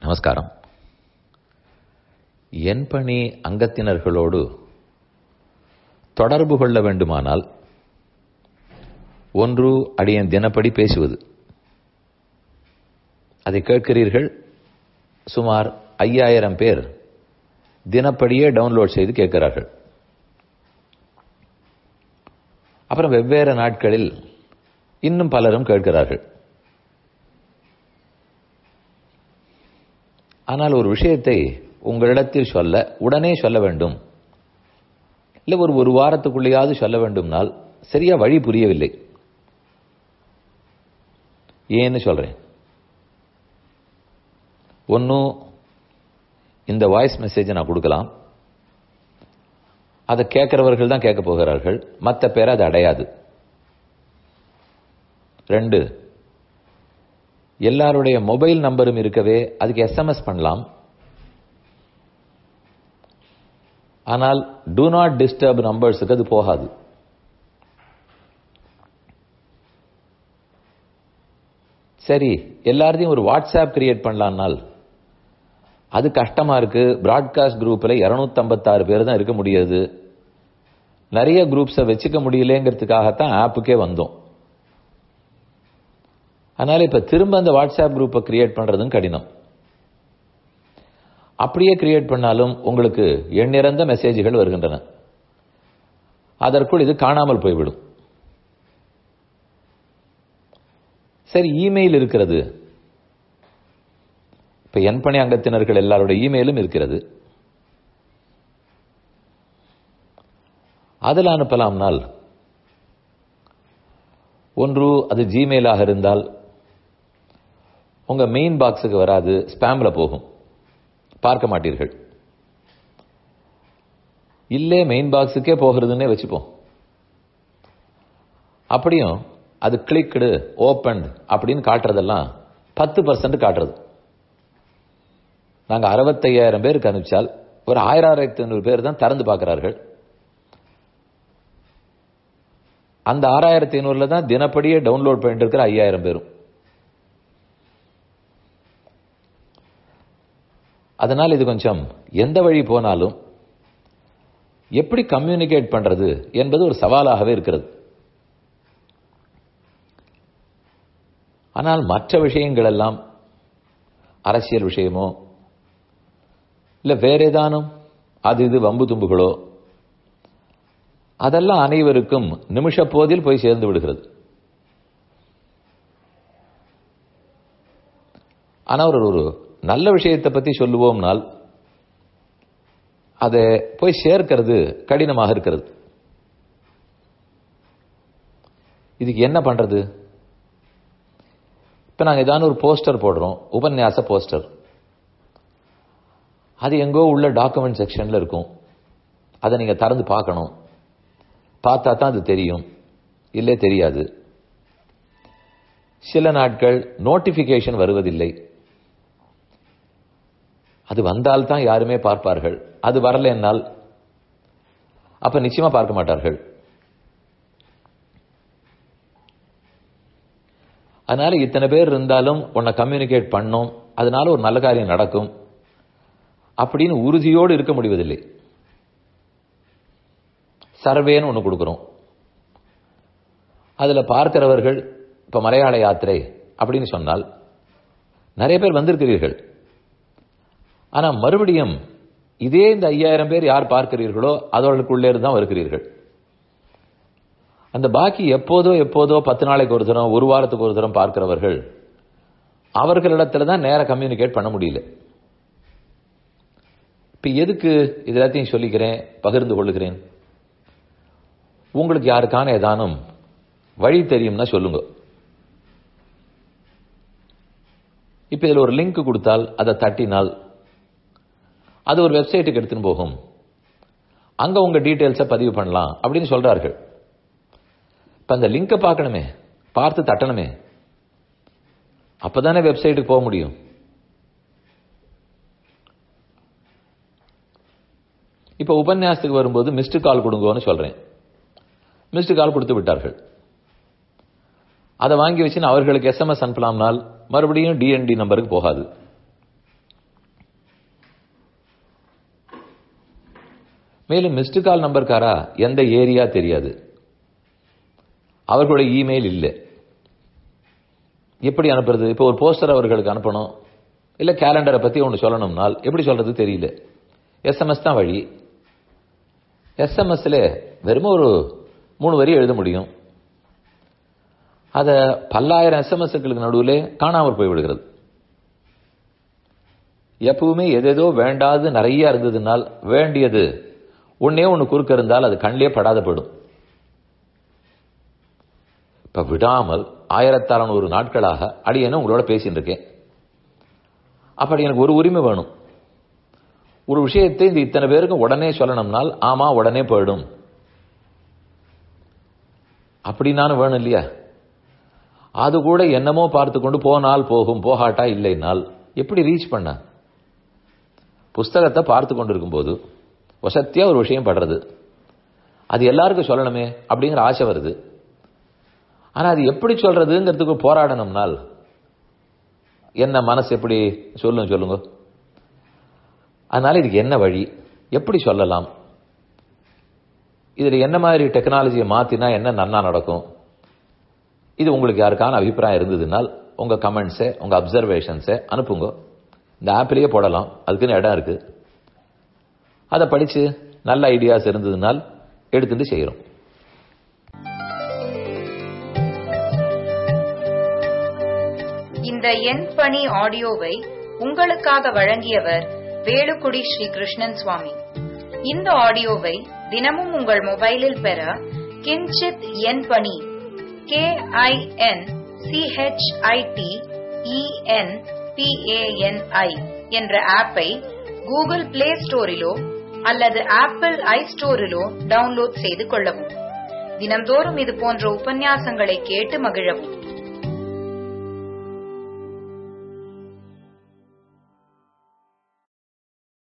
நமஸ்காரம் என் பணி அங்கத்தினர்களோடு தொடர்பு கொள்ள வேண்டுமானால் ஒன்று அடியன் தினப்படி பேசுவது அதை கேட்கிறீர்கள் சுமார் ஐயாயிரம் பேர் தினப்படியே டவுன்லோட் செய்து கேட்கிறார்கள் அப்புறம் வெவ்வேறு நாட்களில் இன்னும் பலரும் கேட்கிறார்கள் ஆனால் ஒரு விஷயத்தை உங்களிடத்தில் சொல்ல உடனே சொல்ல வேண்டும் இல்லை ஒரு ஒரு வாரத்துக்குள்ளேயாவது சொல்ல வேண்டும்னால் சரியா வழி புரியவில்லை ஏன்னு சொல்றேன் ஒன்றும் இந்த வாய்ஸ் மெசேஜை நான் கொடுக்கலாம் அதை கேட்கிறவர்கள் தான் கேட்க போகிறார்கள் மற்ற பேரை அது அடையாது ரெண்டு எல்லாருடைய மொபைல் நம்பரும் இருக்கவே அதுக்கு எஸ்எம்எஸ் பண்ணலாம் ஆனால் டூ நாட் டிஸ்டர்ப் நம்பர்ஸுக்கு அது போகாது சரி எல்லாத்தையும் ஒரு வாட்ஸ்அப் கிரியேட் பண்ணலான்னால் அது கஷ்டமா இருக்கு பிராட்காஸ்ட் குரூப்ல இருநூத்தம்பத்தாறு பேர் தான் இருக்க முடியாது நிறைய குரூப்ஸை வச்சுக்க முடியலங்கிறதுக்காகத்தான் ஆப்புக்கே வந்தோம் அதனால இப்ப திரும்ப அந்த வாட்ஸ்அப் குரூப்பை கிரியேட் பண்றதும் கடினம் அப்படியே கிரியேட் பண்ணாலும் உங்களுக்கு எண்ணிறந்த மெசேஜ்கள் வருகின்றன அதற்குள் இது காணாமல் போய்விடும் சரி இமெயில் இருக்கிறது இப்ப என் பணி அங்கத்தினர்கள் எல்லாருடைய இமெயிலும் இருக்கிறது அதில் அனுப்பலாம்னால் ஒன்று அது ஜிமெயிலாக இருந்தால் உங்க மெயின் பாக்ஸுக்கு வராது ஸ்பேம்ல போகும் பார்க்க மாட்டீர்கள் இல்லே மெயின் பாக்ஸுக்கே போகிறதுன்னே வச்சுப்போம் அப்படியும் அது கிளிக்டு ஓப்பன் அப்படின்னு காட்டுறதெல்லாம் பத்து பர்சன்ட் காட்டுறது நாங்க அறுபத்தையாயிரம் பேருக்கு அனுப்பிச்சால் ஒரு ஆயிரத்தி ஐநூறு பேர் தான் திறந்து பார்க்கிறார்கள் அந்த ஆறாயிரத்தி ஐநூறுல தான் தினப்படியே டவுன்லோட் பண்ணிட்டு இருக்கிற ஐயாயிரம் பேரும் அதனால் இது கொஞ்சம் எந்த வழி போனாலும் எப்படி கம்யூனிகேட் பண்றது என்பது ஒரு சவாலாகவே இருக்கிறது ஆனால் மற்ற விஷயங்கள் எல்லாம் அரசியல் விஷயமோ இல்ல வேற ஏதானும் அது இது வம்பு தும்புகளோ அதெல்லாம் அனைவருக்கும் நிமிஷ போதில் போய் சேர்ந்து விடுகிறது ஆனா ஒரு ஒரு நல்ல விஷயத்தை பத்தி சொல்லுவோம்னால் அதை போய் சேர்க்கிறது கடினமாக இருக்கிறது இதுக்கு என்ன பண்றது இப்ப நாங்க ஏதாவது ஒரு போஸ்டர் போடுறோம் உபன்யாச போஸ்டர் அது எங்கோ உள்ள டாக்குமெண்ட் செக்ஷன்ல இருக்கும் அதை நீங்க திறந்து பார்க்கணும் பார்த்தா தான் அது தெரியும் இல்லை தெரியாது சில நாட்கள் நோட்டிபிகேஷன் வருவதில்லை அது வந்தால் தான் யாருமே பார்ப்பார்கள் அது வரல என்னால் அப்ப நிச்சயமா பார்க்க மாட்டார்கள் அதனால இத்தனை பேர் இருந்தாலும் உன்னை கம்யூனிகேட் பண்ணோம் அதனால ஒரு நல்ல காரியம் நடக்கும் அப்படின்னு உறுதியோடு இருக்க முடிவதில்லை சர்வேன்னு ஒன்று கொடுக்குறோம் அதுல பார்க்கிறவர்கள் இப்ப மலையாள யாத்திரை அப்படின்னு சொன்னால் நிறைய பேர் வந்திருக்கிறீர்கள் ஆனா மறுபடியும் இதே இந்த ஐயாயிரம் பேர் யார் பார்க்கிறீர்களோ அதோர்களுக்குள்ளே தான் வருகிறீர்கள் அந்த பாக்கி எப்போதோ எப்போதோ பத்து நாளைக்கு ஒரு தரம் ஒரு வாரத்துக்கு ஒரு தரம் பார்க்கிறவர்கள் அவர்களிடத்துல தான் நேர கம்யூனிகேட் பண்ண முடியல இப்ப எதுக்கு இது எல்லாத்தையும் சொல்லிக்கிறேன் பகிர்ந்து கொள்ளுகிறேன் உங்களுக்கு யாருக்கான ஏதானும் வழி தெரியும்னா சொல்லுங்க இப்ப இதுல ஒரு லிங்க் கொடுத்தால் அதை தட்டினால் அது ஒரு வெப்சைட்டுக்கு எடுத்துன்னு போகும் அங்க உங்க டீட்டெயில்ஸை பதிவு பண்ணலாம் அப்படின்னு சொல்றார்கள் இப்ப அந்த லிங்கை பார்க்கணுமே பார்த்து தட்டணுமே அப்பதானே வெப்சைட்டுக்கு போக முடியும் இப்ப உபன்யாசத்துக்கு வரும்போது மிஸ்டு கால் கொடுங்கன்னு சொல்றேன் மிஸ்டு கால் கொடுத்து விட்டார்கள் அதை வாங்கி வச்சு அவர்களுக்கு எஸ்எம்எஸ் அனுப்பலாம்னால் மறுபடியும் டிஎன்டி நம்பருக்கு போகாது மேலும் மிஸ்டு கால் நம்பர்காரா எந்த ஏரியா தெரியாது அவர்களுடைய இமெயில் இல்லை எப்படி அனுப்புறது இப்போ ஒரு போஸ்டர் அவர்களுக்கு அனுப்பணும் இல்லை கேலண்டரை பற்றி ஒன்று சொல்லணும்னால் எப்படி சொல்றது தெரியல எஸ்எம்எஸ் தான் வழி எஸ்எம்எஸ்ல வெறும் ஒரு மூணு வரி எழுத முடியும் அதை பல்லாயிரம் எஸ்எம்எஸ்களுக்கு நடுவில் காணாமல் போய் விடுகிறது எப்பவுமே எதேதோ வேண்டாது நிறைய இருந்ததுனால் வேண்டியது ஒன்னே ஒன்று குறுக்க இருந்தால் அது கண்ணிலே படாத போயிடும் இப்ப விடாமல் ஆயிரத்தி அறநூறு நாட்களாக அடியேன்னு உங்களோட பேசிட்டு இருக்கேன் அப்படி எனக்கு ஒரு உரிமை வேணும் ஒரு விஷயத்தை இந்த இத்தனை பேருக்கு உடனே சொல்லணும்னால் ஆமா உடனே போயிடும் அப்படின்னாலும் வேணும் இல்லையா அது கூட என்னமோ பார்த்து கொண்டு போனால் போகும் போகாட்டா இல்லைனால் எப்படி ரீச் பண்ண புஸ்தகத்தை பார்த்து கொண்டிருக்கும் போது வசத்தியா ஒரு விஷயம் படுறது அது எல்லாருக்கும் சொல்லணுமே அப்படிங்கிற ஆசை வருது ஆனா அது எப்படி சொல்றதுங்கிறதுக்கு போராடணும்னால் என்ன மனசு எப்படி சொல்லுங்க சொல்லுங்க அதனால இதுக்கு என்ன வழி எப்படி சொல்லலாம் இதுல என்ன மாதிரி டெக்னாலஜியை மாத்தினா என்ன நன்னா நடக்கும் இது உங்களுக்கு யாருக்கான அபிப்பிராயம் இருந்ததுனால் உங்க கமெண்ட்ஸை உங்க அப்சர்வேஷன்ஸை அனுப்புங்க இந்த ஆப்லயே போடலாம் அதுக்குன்னு இடம் இருக்கு அதை படிச்சு நல்ல ஐடியாஸ் இருந்ததுனால் எடுத்துட்டு செய்யறோம் இந்த எண் பணி ஆடியோவை உங்களுக்காக வழங்கியவர் வேலுக்குடி ஸ்ரீ கிருஷ்ணன் சுவாமி இந்த ஆடியோவை தினமும் உங்கள் மொபைலில் பெற கிஞ்சித் எண் பணி கே ஐ என் சிஹெச்ஐடி இஎன் பிஏஎன்ஐ என்ற ஆப்பை கூகுள் பிளே ஸ்டோரிலோ அல்லது ஆப்பிள் ஐ ஸ்டோரிலோ டவுன்லோட் செய்து கொள்ளவும் தினம்தோறும் இது போன்ற உபன்யாசங்களை கேட்டு மகிழவும்